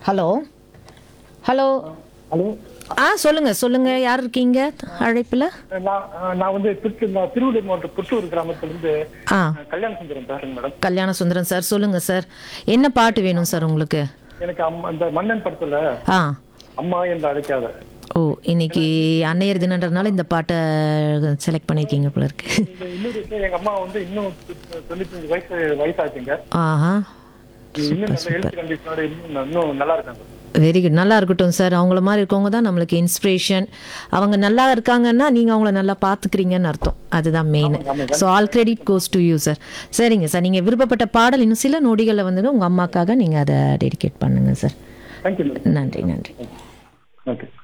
hello hello hello ஆ சொல்லுங்க சொல்லுங்க யார் இருக்கீங்க அழைப்பில் நான் நான் வந்து திருச்சி நான் திருவள்ளூர் மாவட்டம் புத்தூர் கிராமத்திலிருந்து ஆ கல்யாண சுந்தரம் பேசுறேன் மேடம் கல்யாண சுந்தரம் சார் சொல்லுங்க சார் என்ன பாட்டு வேணும் சார் உங்களுக்கு எனக்கு அம்மா இந்த மன்னன் படத்துல ஆ அம்மா என்று அழைக்காத ஓ இன்னைக்கு அன்னையர் தினன்றதுனால இந்த பாட்டை செலக்ட் பண்ணியிருக்கீங்க போல இருக்கு இந்த இன்னொரு விஷயம் எங்க அம்மா வந்து இன்னும் தொண்ணூத்தஞ்சு வயசு வயசாச்சுங்க ஆஹா இன்னும் நல்ல ஹெல்த் கண்டிஷனோட இன்னும் இன்னும் நல்லா இருக்காங்க வெரி குட் நல்லா இருக்கட்டும் சார் அவங்கள மாதிரி இருக்கவங்க தான் நம்மளுக்கு இன்ஸ்பிரேஷன் அவங்க நல்லா இருக்காங்கன்னா நீங்கள் அவங்கள நல்லா பார்த்துக்கிறீங்கன்னு அர்த்தம் அதுதான் main so all credit goes to you sir சரிங்க சார் நீங்கள் விருப்பப்பட்ட பாடல் இன்னும் சில நொடிகளில் வந்து உங்கள் அம்மாக்காக நீங்கள் அதை டெடிகேட் பண்ணுங்கள் சார் தேங்க்யூ மேடம் நன்றி நன்றி ஓகே